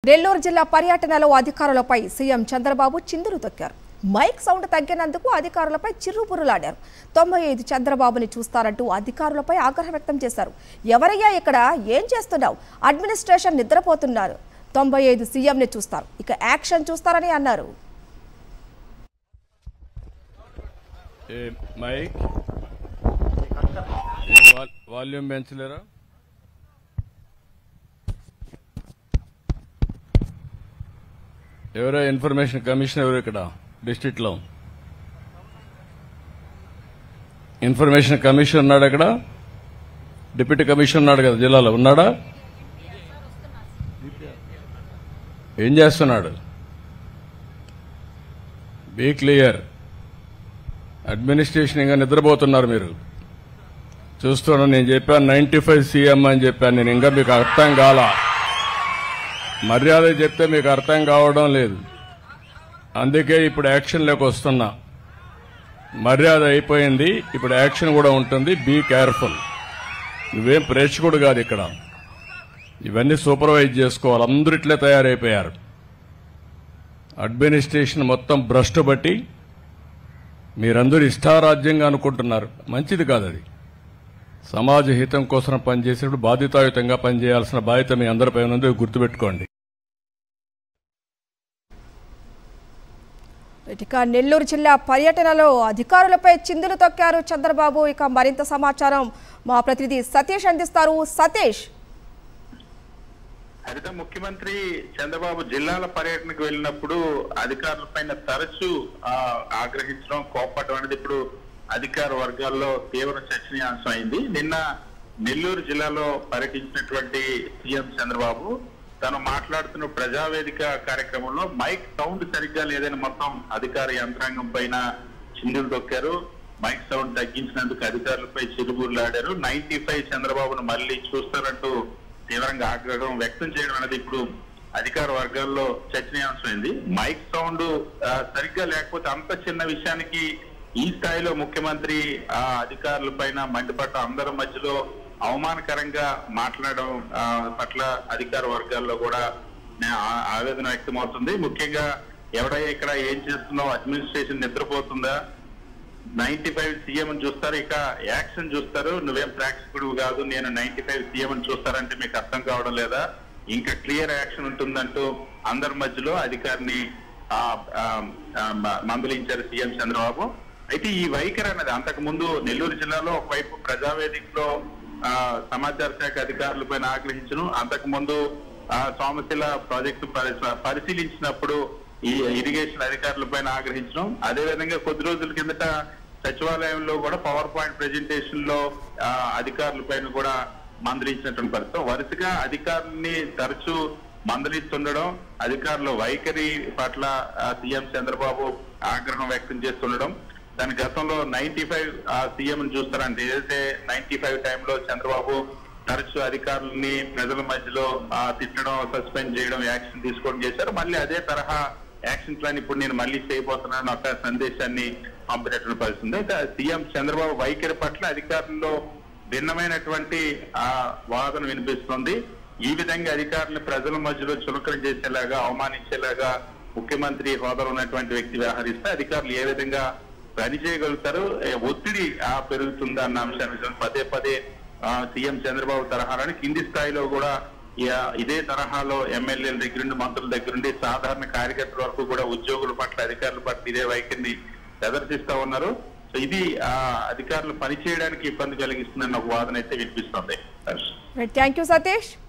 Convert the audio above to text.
నెల్లూరు జిల్లా పర్యటనలో అధికారులపై సీఎం చంద్రబాబు చిందులు తొక్కారు మైక్ సౌండ్ తగ్గినందుకు అధికారులపై చిర్రుబుర్రులాడారు తొంభై ఐదు చంద్రబాబుని చూస్తారంటూ అధికారులపై ఆగ్రహం వ్యక్తం చేశారు ఎవరయ్యా ఇక్కడ ఏం చేస్తున్నావు అడ్మినిస్ట్రేషన్ నిద్రపోతున్నారు తొంభై ఐదు సీఎంని చూస్తారు ఇక యాక్షన్ చూస్తారని అన్నారు ఏ మైక్ వాల్యూమ్ పెంచలేరా ఎవరో ఇన్ఫర్మేషన్ కమిషన్ ఎవరు ఇక్కడ డిస్ట్రిక్ట్ లో ఇన్ఫర్మేషన్ కమిషన్ ఉన్నాడు అక్కడ డిప్యూటీ కమిషన్ ఉన్నాడు కదా జిల్లాలో ఉన్నాడా ఏం చేస్తున్నాడు బీ క్లియర్ అడ్మినిస్ట్రేషన్ ఇంకా నిద్రపోతున్నారు మీరు చూస్తున్నాను నేను చెప్పాను నైన్టీ ఫైవ్ సీఎం అని చెప్పాను నేను ఇంకా మీకు అర్థం కాల మర్యాద చెప్తే మీకు అర్థం కావడం లేదు అందుకే ఇప్పుడు యాక్షన్లోకి వస్తున్నా మర్యాద అయిపోయింది ఇప్పుడు యాక్షన్ కూడా ఉంటుంది బీ కేర్ఫుల్ నువ్వేం ప్రేక్షకుడు కాదు ఇక్కడ ఇవన్నీ సూపర్వైజ్ చేసుకోవాలి అందరూ ఇట్లే తయారైపోయారు అడ్మినిస్ట్రేషన్ మొత్తం భ్రష్టు బట్టి మీరందరూ ఇష్టారాజ్యంగా అనుకుంటున్నారు మంచిది కాదు అది సమాజ హితం కోసం పనిచేసేటప్పుడు బాధ్యతాయుతంగా పనిచేయాల్సిన బాధ్యత మీ అందరిపై ఉన్నది గుర్తుపెట్టుకోండి ఇక నెల్లూరు జిల్లా పర్యటనలో అధికారులపై చిందులు తొక్కారు చంద్రబాబు ఇక మరింత సమాచారం మా ప్రతినిధి సతీష్ అందిస్తారు సతీష్ అయితే ముఖ్యమంత్రి చంద్రబాబు జిల్లాల పర్యటనకు వెళ్ళినప్పుడు అధికారుల పైన తరచూ ఆ, ఆగ్రహించడం కోపడడం అనేది ఇప్పుడు అధికార వర్గాల్లో తీవ్ర చర్చనీయాంశం అయింది నిన్న నెల్లూరు జిల్లాలో పర్యటించినటువంటి సీఎం చంద్రబాబు తను మాట్లాడుతున్న ప్రజావేదిక కార్యక్రమంలో మైక్ సౌండ్ సరిగ్గా లేదని మొత్తం అధికార యంత్రాంగం పైన చిందులు తొక్కారు మైక్ సౌండ్ తగ్గించినందుకు అధికారులపై చిరుబుర్లాడారు నైన్టీ ఫైవ్ చంద్రబాబును మళ్ళీ చూస్తారంటూ తీవ్రంగా ఆగ్రహం వ్యక్తం చేయడం అనేది ఇప్పుడు అధికార వర్గాల్లో చర్చనీయాంశమైంది మైక్ సౌండ్ ఆ, సరిగ్గా లేకపోతే అంత చిన్న విషయానికి ఈ స్థాయిలో ముఖ్యమంత్రి ఆ అధికారుల పైన మండిపడ్డ అందరి మధ్యలో అవమానకరంగా మాట్లాడడం ఆ, పట్ల అధికార వర్గాల్లో కూడా నే- ఆ- ఆవేదన వ్యక్తమవుతుంది ముఖ్యంగా ఎవడయ్యా ఇక్కడ ఏం చేస్తున్నావు అడ్మినిస్ట్రేషన్ నిద్రపోతుందా నైన్టీ ఫైవ్ సీఎం చూస్తారు ఇక యాక్షన్ చూస్తారు నువ్వేం ప్రేక్షకుడు కాదు నేను నైన్టీ ఫైవ్ సీఎం చూస్తారంటే మీకు అర్థం కావడం లేదా ఇంకా క్లియర్ యాక్షన్ ఉంటుందంటూ అందరి మధ్యలో అధికారిని ఆ, ఆ, ఆ, మ- మందలించారు సీఎం చంద్రబాబు అయితే ఈ వైఖరి అనేది అంతకు ముందు నెల్లూరు జిల్లాలో ఒకవైపు ప్రజావేదికలో ఆ, సమాచార శాఖ అధికారులపైన ఆగ్రహించను అంతకు ముందు ఆ, సోమశిల ప్రాజెక్టు పరి- పరిశీలించినప్పుడు ఈ ఇరిగేషన్ అధికారులపైన ఆగ్రహించడం అదే విధంగా కొద్ది రోజుల కిందట సచివాలయంలో కూడా పవర్ పాయింట్ ప్రెజెంటేషన్ లో ఆ, అధికారులపైన కూడా మందలించినటువంటి పరిస్థితి వరుసగా అధికారుల్ని తరచూ మందలిస్తుండడం అధికారుల వైఖరి పట్ల ఆ, సీఎం చంద్రబాబు ఆగ్రహం వ్యక్తం చేస్తుండడం దాని గతంలో నైన్టీ ఫైవ్ సీఎం చూస్తారంటే ఏదైతే నైన్టీ ఫైవ్ టైంలో చంద్రబాబు తరచు అధికారులని ప్రజల మధ్యలో ఆ, తిట్టడం సస్పెండ్ చేయడం యాక్షన్ తీసుకోవడం చేశారు మళ్ళీ అదే తరహా యాక్షన్ ప్లాన్ ఇప్పుడు నేను మళ్ళీ చేయబోతున్నాను ఒక సందేశాన్ని పంపినటువంటి పరిస్థితి ఉంది. అయితే సీఎం చంద్రబాబు వైఖరి పట్ల అధికారుల్లో భిన్నమైనటువంటి ఆ వాదన వినిపిస్తుంది ఈ విధంగా అధికారులను ప్రజల మధ్యలో చులకన చేసేలాగా అవమానించేలాగా ముఖ్యమంత్రి హోదాలో ఉన్నటువంటి వ్యక్తి వ్యవహరిస్తే అధికారులు ఏ విధంగా పని చేయగలుగుతారు ఏ ఒత్తిడి ఆ పెరుగుతుందా అన్న అంశాన్ని పదే పదే ఆ, సీఎం చంద్రబాబు తరహాలని కింది స్థాయిలో కూడా ఇయ- ఇదే తరహాలో ఎమ్మెల్యేల దగ్గర నుండి మంత్రుల దగ్గర నుండి సాధారణ కార్యకర్తల వరకు కూడా ఉద్యోగుల పట్ల అధికారుల పట్ల ఇదే వైఖరిని ప్రదర్శిస్తా ఉన్నారు సో ఇది ఆ అధికారులు పనిచేయడానికి ఇబ్బంది కలిగిస్తుందన్న ఒక వాదన అయితే వినిపిస్తుంది హర్ష్ థ్యాంక్ యూ సతీష్